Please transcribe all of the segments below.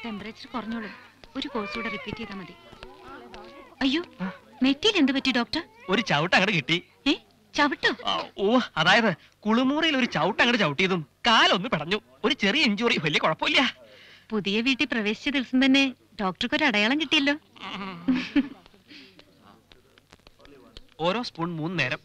Temperature കുറഞ്ഞോളും ഒരു course കൂടെ repeat ചെയ്താൽ മതി അയ്യോ നെറ്റിയിൽ എന്ത് പറ്റി ഡോക്ടർ ഒരു ചവിട്ട് അങ്ങോട്ട് കിട്ടി ഏ ചവിട്ടോ ആ, ഓ അതായത് കുളിമുറിയിൽ ഒരു ചവിട്ട് അങ്ങോട്ട് ചവിട്ടിയതും കാലൊന്ന് പിടഞ്ഞു ഒരു ചെറിയ ഇഞ്ചുറി വലിയ കുഴപ്പമില്ല പുതിയ വീട്ടിൽ പ്രവേശിച്ച ദിവസം തന്നെ ഡോക്ടർക്ക് ഒരു അടയാളം കിട്ടിയല്ലോ ഓരോ സ്പൂൺ മൂന്ന് നേരം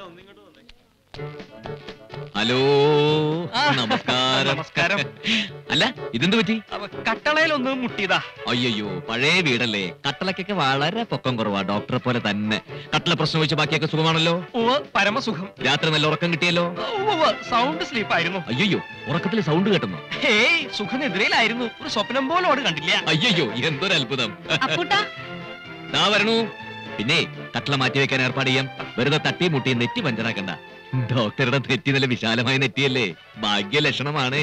ഹലോ ആ, നമസ്കാരം നമസ്കാരം. അല്ല ഇതെന്ത് പറ്റി അപ്പൊ കട്ടളയിലൊന്ന് മുട്ടിയതാ അയ്യോ പഴയ വീടല്ലേ കട്ടളക്കൊക്കെ വളരെ പൊക്കം കുറവാ ഡോക്ടറെ പോലെ തന്നെ കട്ടള പ്രശ്നം വെച്ച് ബാക്കിയൊക്കെ സുഖമാണല്ലോ ഓ പരമസുഖം രാത്രി നല്ല ഉറക്കം കിട്ടിയല്ലോ സൗണ്ട് സ്ലീപ്പ് ആയിരുന്നു അയ്യോ ഉറക്കത്തിൽ സൗണ്ട് കേട്ടുന്നു ഹേയ് സുഖനെതിരയിലായിരുന്നു ഒരു സ്വപ്നം പോലും അവിടെ കണ്ടില്ല അയ്യോ എന്തൊരു അത്ഭുതം അപ്പൂട്ടാ ദാ വരണു പിന്നെ കട്ടള മാറ്റി വെക്കാൻ ഏർപ്പാട് ചെയ്യാം വെറുതെ തട്ടി മുട്ടി നെറ്റി പഞ്ചറാക്കണ്ട ഡോക്ടറുടെ നെറ്റി നല്ല വിശാലമായ നെറ്റിയല്ലേ ഭാഗ്യലക്ഷണമാണ്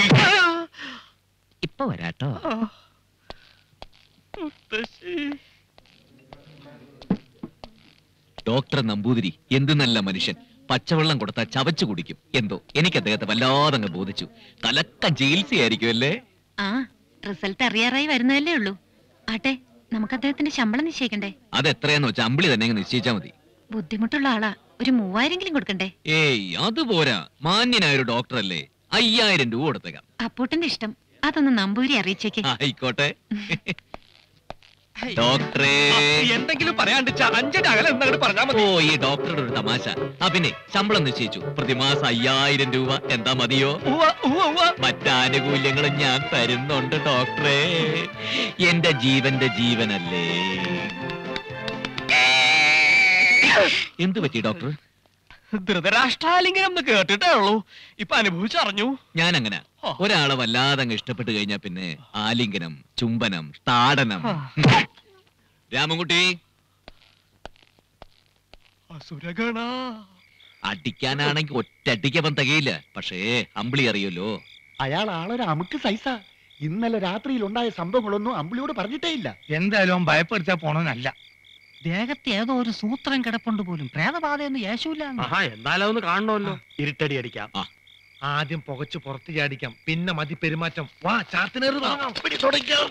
ഇപ്പൊ വരാട്ടോ ആ. മുത്തശ്ശി. ഡോക്ടർ നമ്പൂതിരി എന്ത് നല്ല മനുഷ്യൻ പച്ചവെള്ളം കൊടുത്താൽ ചവച്ചു കുടിക്കും എന്തോ എനിക്ക് അദ്ദേഹത്തെ വല്ലാതെ അങ്ങ് ബോധിച്ചു തലക്ക ചികിത്സ ആയിരിക്കും അല്ലേ ആ റിസൾട്ട് അറിയാറായി വരുന്നതല്ലേ ഉള്ളൂ ആട്ടെ നമുക്ക് അദ്ദേഹത്തിന്റെ ശമ്പളം നിശ്ചയിക്കണ്ടേ അത് എത്രയാന്ന് വെച്ചാൽ അമ്പിളി തന്നെ അങ്ങ് നിശ്ചയിച്ചാ മതി ബുദ്ധിമുട്ടുള്ള ആളാ ഒരു മൂവായിരെങ്കിലും കൊടുക്കണ്ടേ ഏയ് അത് പോരാ മാന്യനായ ഒരു ഡോക്ടർ അല്ലേ അയ്യായിരം രൂപ കൊടുത്തേക്കാം അപ്പൂട്ടന്റെ ഇഷ്ടം അതൊന്ന് നമ്പൂരി അറിയിച്ചേക്ക് ആയിക്കോട്ടെ ഡോക്ടറേ ആ, എന്തെങ്കിലും പറയാണ്ടിച്ച അഞ്ചടി അകലെ എന്നങ്ങോട്ട് പറഞ്ഞാ ഓ മതി ഈ ഡോക്ടറുടെ ഒരു തമാശ ആ പിന്നെ ശമ്പളം നിശ്ചയിച്ചു പ്രതിമാസം അയ്യായിരം രൂപ എന്താ മതിയോ ഉവ്വ, ഉവ്വ, ഉവ്വ. മറ്റാനുകൂല്യങ്ങളും ഞാൻ തരുന്നുണ്ട് ഡോക്ടറെ എന്റെ ജീവന്റെ ജീവനല്ലേ എന്തു പറ്റി ഡോക്ടർ ധൃതരാഷ്ട്രാലിംഗനം എന്ന് കേട്ടിട്ടേ ഉള്ളൂ ഇപ്പൊ അനുഭവിച്ചറിഞ്ഞു ഞാൻ അങ്ങനെ ഓ. ഒരാളെ വല്ലാതെ അങ്ങ് ഇഷ്ടപ്പെട്ട് കഴിഞ്ഞാ പിന്നെ ആലിംഗനം ചുംബനം താടനം ആ. രാമൻകുട്ടി അസുരഗണ അടിക്കാനാണെങ്കിൽ ഒറ്റടിക്കവൻ തികയില്ല പക്ഷേ അമ്പിളി അറിയുമല്ലോ അയാൾ ആളൊരു അമുക്ക് സൈസാ ഇന്നലെ രാത്രിയിൽ ഉണ്ടായ സംഭവങ്ങളൊന്നും അമ്പിളിയോട് പറഞ്ഞിട്ടേ ഇല്ല എന്തായാലും അവൻ ഭയപ്പെടുത്താൻ പോണെന്നല്ല ദേഹത്ത് ഏതോ ഒരു സൂത്രം കിടപ്പുണ്ട് പോലും പ്രേതബാധയൊന്നും യേശുല്ല ആഹാ എന്നാലും ഒന്ന് കാണണമല്ലോ ഇരുട്ടടി അടിക്കാം ആദ്യം പുകച്ച് പുറത്ത് ചാടിക്കാം പിന്നെ മതി പെരുമാറ്റം വാ ചാത്തിനേറ് തുടങ്ങാം പിടി തുടങ്ങിക്കാം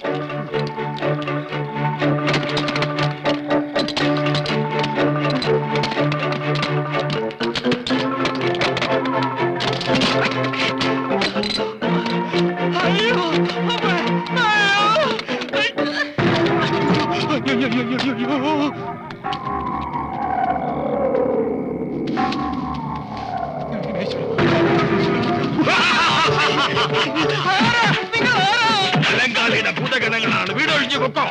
അയ്യോ അമ്മേ, അയ്യോ. അയ്യോ. ആരാ? നിങ്ങൾ ആരാ? അലങ്കാളിയുടെ ഭൂതഗണങ്ങളാണ് വീടൊഴിഞ്ഞു കൊക്കോ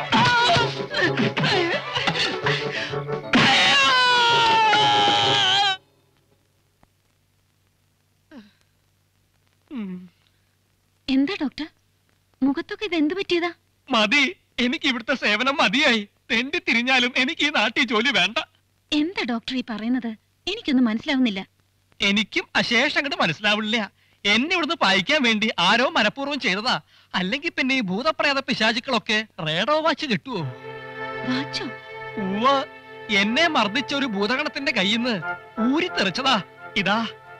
ഉം. എന്താ ഡോക്ടർ മുഖത്തൊക്കെ ഇത് എന്ത് പറ്റിയതാ മതി എനിക്ക് ഇവിടുത്തെ സേവനം മതിയായി തെണ്ടി തിരിഞ്ഞാലും എനിക്ക് ഈ നാട്ടിൽ ജോലി വേണ്ട എന്താ ഡോക്ടർ ഈ പറയുന്നത് എനിക്കൊന്നും മനസ്സിലാവുന്നില്ല എനിക്കും അശേഷം അങ്ങോട്ട് മനസ്സിലാവില്ല എന്നെ ഇവിടുന്ന് പായിക്കാൻ വേണ്ടി ആരോ മനഃപൂർവ്വം ചെയ്തതാ അല്ലെങ്കിൽ പിന്നെ ഈ ഭൂതപ്രേത പിശാചുക്കളൊക്കെ റേഡോ വാച്ച് കിട്ടുവോ വാച്ചോ ഉവ്വ എന്നെ മർദ്ദിച്ച ഒരു ഭൂതഗണത്തിന്റെ കയ്യിൽ നിന്ന് ഊരിത്തെറിച്ചതാ ഇതാ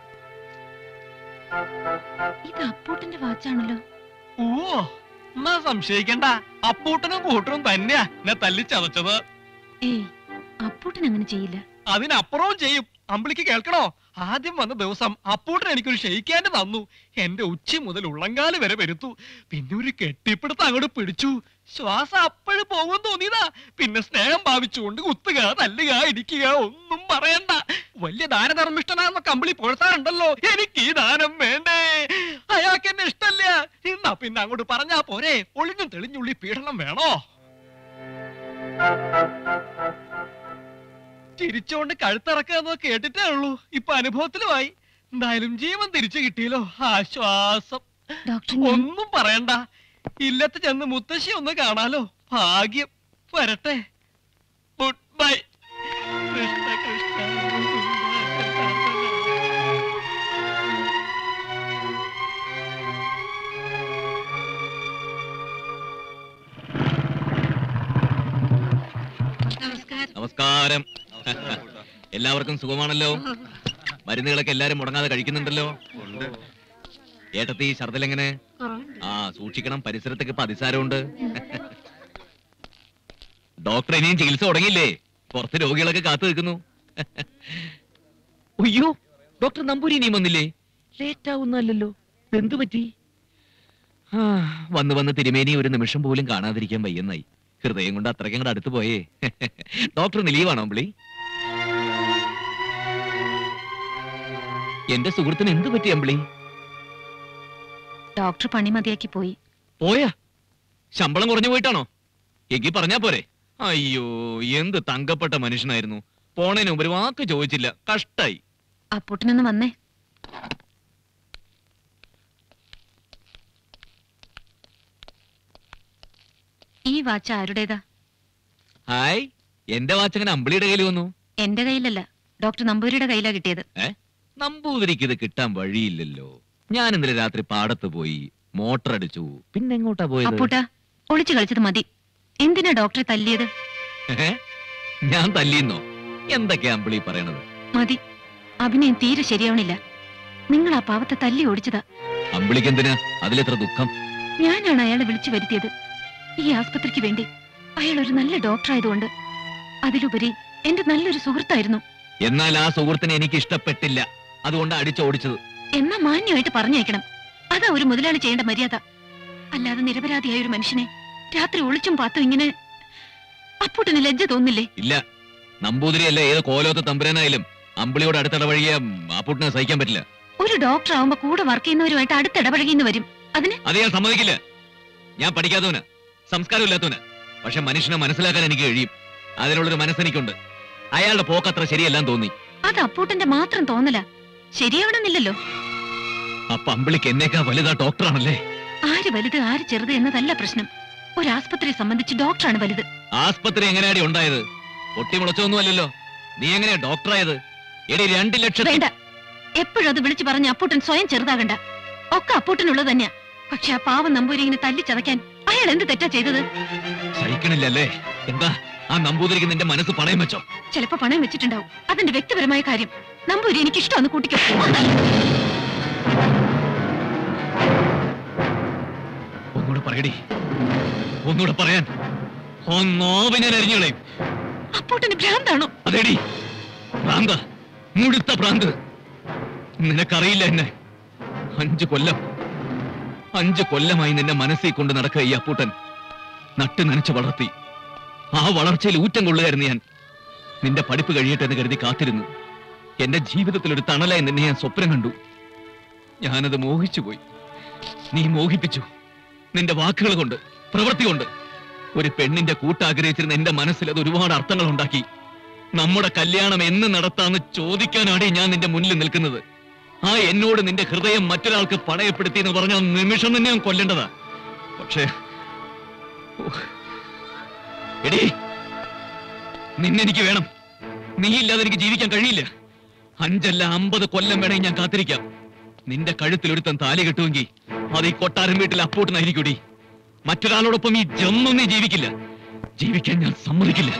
ഇത് അപ്പൂട്ടന്റെ വാച്ചാണല്ലോ ഉവ്വോ എന്നാ സംശയിക്കണ്ട അപ്പൂട്ടനും കൂട്ടനും തന്നെയാ എന്നെ തല്ലിച്ചതച്ചത് ഏയ് അപ്പൂട്ടൻ അങ്ങനെ ചെയ്യില്ല അതിനപ്പുറവും ചെയ്യും അമ്പിളിക്ക് കേൾക്കണോ ആദ്യം വന്ന ദിവസം അപ്പൂട്ടൻ എനിക്കൊരു ഷെയ്ക്കാൻഡ് തന്നു എന്റെ ഉച്ചി മുതൽ ഉള്ളങ്കാല് വരെ വരുത്തു പിന്നെ ഒരു കെട്ടിപ്പിടുത്തം അങ്ങോട്ട് പിടിച്ചു ശ്വാസം അപ്പോഴും പോകും തോന്നിയതാ പിന്നെ സ്നേഹം ഭാവിച്ചുകൊണ്ട് കുത്തുക തല്ലുക ഇടിക്കുക ഒന്നും പറയണ്ട വലിയ ദാനധർമ്മിഷ്ടനാന്നൊക്കെ അമ്പിളി പൊഴുത്താറുണ്ടല്ലോ എനിക്ക് ഈ ദാനം വേണ്ടേ അയാൾക്ക് എന്നെ ഇഷ്ടല്ല എന്നാ പിന്നെ അങ്ങോട്ട് പറഞ്ഞാ പോരെ ഒളിഞ്ഞും തെളിഞ്ഞുള്ളി പീഡനം വേണോ ചിരിച്ചോണ്ട് കഴുത്തിറക്കുക കേട്ടിട്ടേ ഉള്ളൂ ഇപ്പൊ അനുഭവത്തിലുമായി എന്തായാലും ജീവൻ തിരിച്ചു കിട്ടിയല്ലോ ആശ്വാസം ഡോക്ടർ ഞാൻ ഒന്നും പറയണ്ട ഇല്ലത്ത് ചെന്ന് മുത്തശ്ശി ഒന്ന് കാണാലോ ഭാഗ്യം വരട്ടെ ഗുഡ് ബൈ കൃഷ്ണ കൃഷ്ണ നമസ്കാരം നമസ്കാരം എല്ലാവർക്കും സുഖമാണല്ലോ മരുന്നുകളൊക്കെ എല്ലാരും മുടങ്ങാതെ കഴിക്കുന്നുണ്ടല്ലോ ഏട്ടത്തി ശർദ്ദൽ എങ്ങനെ ആ സൂക്ഷിക്കണം പരിസരത്തൊക്കെ ഇപ്പൊ അതിസാരമുണ്ട് ഡോക്ടർ ഇനിയും ചികിത്സ തുടങ്ങിയില്ലേ പുറത്ത് രോഗികളൊക്കെ കാത്തു നിൽക്കുന്നു അയ്യോ ഡോക്ടർ നമ്പൂരി ഇനിയും വന്നില്ലേ ലേറ്റ് ആവുന്നല്ലോ എന്തു പറ്റി ആ, വന്ന് വന്ന് തിരുമേനി ഒരു നിമിഷം പോലും കാണാതിരിക്കാൻ വയ്യെന്നായി ഹൃദയം കൊണ്ട് അത്രയ്ക്കും കൂടെ അടുത്ത് പോയേ ഡോക്ടർ ലീവാണോ അമ്പിളി എന്റെ സുഹൃത്തിന് എന്ത് പറ്റി അമ്പിളി ഡോക്ടർ പണി മതിയാക്കി പോയി പോയാ ശമ്പളം കുറഞ്ഞു പോയിട്ടാണോ എങ്കി പറഞ്ഞാ പോരെ അയ്യോ എന്ത് തങ്കപ്പെട്ട മനുഷ്യനായിരുന്നു പോണേന് മുമ്പ് ഒരു വാക്ക് ചോദിച്ചില്ല കഷ്ടായി അപ്പൂട്ടനൊന്ന് വന്നേ ഈ വാച്ച് ആരുടേതാ ഹായ് എന്റെ വാച്ചങ്ങനെ അമ്പിളിയുടെ കയ്യിൽ വന്നു എന്റെ കയ്യിലല്ല ഡോക്ടർ നമ്പൂരിയുടെ കയ്യിലാ കിട്ടിയത് നമ്പൂതിരിക്ക് ഇത് കിട്ടാൻ വഴിയില്ലല്ലോ ഞാൻ ഇന്നലെ രാത്രി പാടത്ത് പോയി മോട്ടർ അടിച്ചു പിന്നെ എങ്ങോട്ടാ പോയത് അപ്പൂട്ട ഒളിച്ചു കളിച്ചത് മതി എന്തിനാ ഡോക്ടറെ തല്ലിയത് ഏ? ഞാൻ തല്ലിന്നോ എന്തൊക്കെയാ അമ്പിളി പറയണത് മതി അഭിനയം തീരെ ശരിയാവണില്ല നിങ്ങൾ ആ പാവത്തെ തല്ലി ഓടിച്ചതാ അമ്പിളിക്ക് എന്തിനാ അതിലെത്ര ദുഃഖം ഞാനാണ് അയാളെ വിളിച്ചു വരുത്തിയത് ഈ ആസ്പത്രിക്ക് വേണ്ടി അയാൾ ഒരു നല്ല ഡോക്ടർ ആയതുകൊണ്ട് അതിലുപരി എന്റെ നല്ലൊരു സുഹൃത്തായിരുന്നു എന്നാൽ ആ സുഹൃത്തിനെ എനിക്ക് ഇഷ്ടപ്പെട്ടില്ല അതുകൊണ്ട് അടിച്ചോടിച്ചത് എന്നാ മാന്യമായിട്ട് പറഞ്ഞയക്കണം അതാ ഒരു മുതലാളി ചെയ്യേണ്ട മര്യാദ അല്ലാതെ നിരപരാധിയായ ഒരു മനുഷ്യനെ രാത്രി ഒളിച്ചും പാത്തും ഇങ്ങനെ അപ്പൂട്ടിന് ലജ്ജ തോന്നില്ലേ ഇല്ല നമ്പൂതിരിയല്ല ഏത് കോലോത്ത് തമ്പുരാനായാലും അമ്പിളിയോട് അടുത്തിടപഴകിയ അപ്പൂട്ടിനെ സഹിക്കാൻ പറ്റില്ല ഒരു ഡോക്ടർ ആവുമ്പോ കൂടെ വർക്ക് ചെയ്യുന്നവരുമായിട്ട് അടുത്തിടപഴകിന്ന് വരും അതിന് അത് ഞാൻ സമ്മതിക്കില്ല ഞാൻ പഠിക്കാത്തവന് സംസ്കാരമില്ലാത്തവന് പക്ഷെ മനുഷ്യനെ മനസ്സിലാക്കാൻ എനിക്ക് കഴിയും അതിനുള്ളൊരു മനസ്സെനിക്കുണ്ട് അയാളുടെ പോക്കത്ര ശരിയല്ലാന്ന് തോന്നി അത് അപ്പൂട്ടന്റെ മാത്രം തോന്നല ശരിയാവണമെന്നില്ലല്ലോ അപ്പൊ അമ്പിളിക്ക് എന്നേക്കാ വലുതാ ഡോക്ടറാണല്ലേ ആര് വലുത് ആര് ചെറുത് എന്നതല്ല പ്രശ്നം ഒരു ആസ്പത്രിയെ സംബന്ധിച്ച് ഡോക്ടറാണ് വലുത് ആസ്പത്രി എങ്ങനെയാടി ഉണ്ടായത് പൊട്ടിമുളച്ചൊന്നും അല്ലല്ലോ നീ എങ്ങനെയാ ഡോക്ടറായത് എടി രണ്ട് ലക്ഷത്തി വേണ്ട എപ്പോഴും അത് വിളിച്ചു പറഞ്ഞ് അപ്പൂട്ടൻ സ്വയം ചെറുതാകണ്ട ഒക്കെ അപ്പൂട്ടനുള്ളത് തന്നെയാ പക്ഷെ ആ പാവം നമ്പൂരിങ്ങനെ തല്ലി ചതയ്ക്കാൻ അയാൾ എന്ത് തെറ്റാ ചെയ്തത് സഹിക്കണില്ലല്ലേ എന്താ ആ നമ്പൂതിരിക്ക് നിന്റെ മനസ്സ് പണയം വെച്ചോ ചിലപ്പോ പണയം വെച്ചിട്ടുണ്ടാവും അതിന്റെ വ്യക്തിപരമായ കാര്യം നമ്പൂരി എനിക്ക് ഇഷ്ടമെന്ന് കൂട്ടിക്കോ ഒന്നുകൂടെ പറയടി ഒന്നുകൂടെ പറയാൻ ഓ നോവ് ഞാൻ അരിഞ്ഞുകളയും അപ്പൂട്ടന് ഭ്രാന്താണോ അതേടി ഭ്രാന്ത് മുഴുത്ത ഭ്രാന്ത് നിനക്കറിയില്ല എന്നെ അഞ്ചു കൊല്ലം അഞ്ചു കൊല്ലമായി നിന്നെ മനസ്സിൽ കൊണ്ട് നടക്കുക ഈ അപ്പൂട്ടൻ നട്ട് നനച്ച് വളർത്തി ആ വളർച്ചയിൽ ഊറ്റം കൊള്ളുകയായിരുന്നു ഞാൻ നിന്റെ പഠിപ്പ് കഴിയട്ടെ എന്ന് കരുതി കാത്തിരുന്നു എന്റെ ജീവിതത്തിൽ ഒരു തണലായി നിന്നെ ഞാൻ സ്വപ്നം കണ്ടു ഞാനത് മോഹിച്ചുപോയി നീ മോഹിപ്പിച്ചു നിന്റെ വാക്കുകൾ കൊണ്ട് പ്രവൃത്തി കൊണ്ട് ഒരു പെണ്ണിന്റെ കൂട്ടാഗ്രഹിച്ചിരുന്ന എന്റെ മനസ്സിൽ അത് ഒരുപാട് അർത്ഥങ്ങൾ ഉണ്ടാക്കി നമ്മുടെ കല്യാണം എന്ന് നടത്താന്ന് ചോദിക്കാനാണ് ഞാൻ നിന്റെ മുന്നിൽ നിൽക്കുന്നത് ആ എന്നോട് നിന്റെ ഹൃദയം മറ്റൊരാൾക്ക് പണയപ്പെടുത്തി എന്ന് പറഞ്ഞ ആ നിമിഷം തന്നെ ഞാൻ കൊല്ലേണ്ടതാ പക്ഷേ ഉഹ്. എടീ നിന്നെനിക്ക് വേണം നീ ഇല്ലാതെ എനിക്ക് ജീവിക്കാൻ കഴിയില്ല അഞ്ചല്ല അമ്പത് കൊല്ലം വേണമെങ്കിൽ ഞാൻ കാത്തിരിക്കാം നിന്റെ കഴുത്തിൽ ഒരുത്തൻ താലി കെട്ടുമെങ്കിൽ അത് ഈ കൊട്ടാരം വീട്ടിൽ അപ്പൂട്ടനായിരിക്കൂടി മറ്റൊരാളോടൊപ്പം ഈ ജന്മം നീ ജീവിക്കില്ല ജീവിക്കാൻ ഞാൻ സമ്മതിക്കില്ല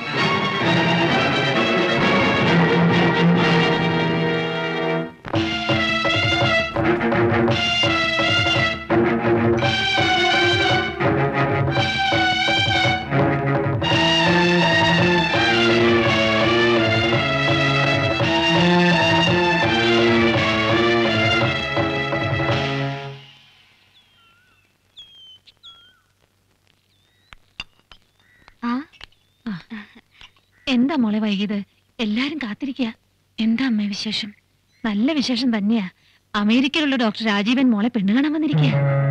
എന്താ മോളെ വൈകിയത് എല്ലാരും കാത്തിരിക്കുക എന്താ അമ്മ വിശേഷം നല്ല വിശേഷം തന്നെയാ അമേരിക്കയിലുള്ള ഡോക്ടർ രാജീവൻ മോളെ പെണ്ണു കാണാൻ വന്നിരിക്കുക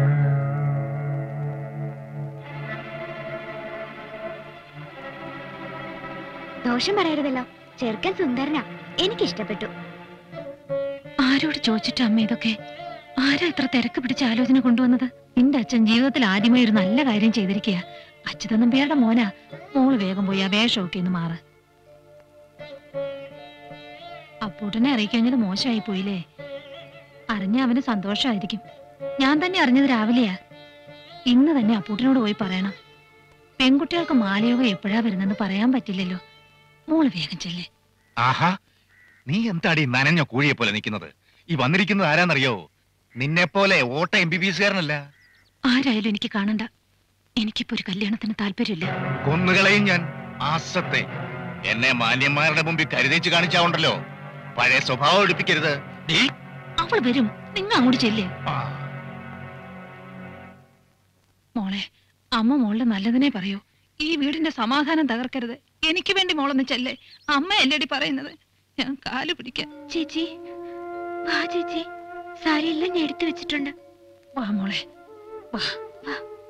ദോഷം പറയരുതല്ലോ ചെറുക്കൻ സുന്ദരനാ എനിക്കിഷ്ടപ്പെട്ടു ആരോട് ചോദിച്ചിട്ട് അമ്മ ഇതൊക്കെ ആരാ ഇത്ര തിരക്ക് പിടിച്ച ആലോചന കൊണ്ടുവന്നത് നിന്റെ അച്ഛൻ ജീവിതത്തിൽ ആദ്യമായി ഒരു നല്ല കാര്യം ചെയ്തിരിക്കുക അച്യുത നമ്പ്യാരുടെ മോനാ മോള് വേഗം പോയി ആ വേഷമൊക്കെ ഒന്ന് മാറ് അപ്പൂട്ടനെ അറിയിക്കഴിഞ്ഞത് മോശമായി പോയില്ലേ അറിഞ്ഞ അവന് സന്തോഷമായിരിക്കും ഞാൻ തന്നെ അറിഞ്ഞത് രാവിലെയാ ഇന്ന് തന്നെ അപ്പൂട്ടനോട് പോയി പറയണം പെൺകുട്ടികൾക്ക് മാലയോഗം എപ്പോഴാ വരുന്നെന്ന് പറയാൻ പറ്റില്ലല്ലോ മോള് വേഗം ചെല്ലേ ആഹാ നീ എന്താടി നനഞ്ഞ കോഴിയെ പോലെ നിൽക്കുന്നത് ഈ വന്നിരിക്കുന്നത് ആരാന്നറിയോ നിന്നെ പോലെ ഓട്ട എം ബി ബി എസ്കാരനല്ല ആരായാലും എനിക്ക് കാണണ്ട എനിക്കിപ്പോ ഒരു കല്യാണത്തിന് താല്പര്യമില്ല കൊന്നുകളയും ഞാൻ ആസത്തെ എന്നെ മാന്യന്മാരുടെ മുമ്പിൽ കരുതേച്ച് കാണിച്ചാവുണ്ടല്ലോ പഴയ സ്വഭാവം എടുപ്പിക്കരുത് അവൾ വരും നിങ്ങൾ അങ്ങോട്ട് ചെല്ലേ ആ, മോളെ അമ്മ മോളുടെ നല്ലതിനെ പറയൂ ഈ വീടിന്റെ സമാധാനം തകർക്കരുത് എനിക്ക് വേണ്ടി മോളൊന്ന് ചെല്ലേ അമ്മ അല്ലേടി പറയുന്നത് ഞാൻ കാല് പിടിക്കാം ചേച്ചി വാ ചേച്ചി സാരിയെല്ലാം ഞാൻ എടുത്തു വെച്ചിട്ടുണ്ട് വാ മോളെ വാ വാ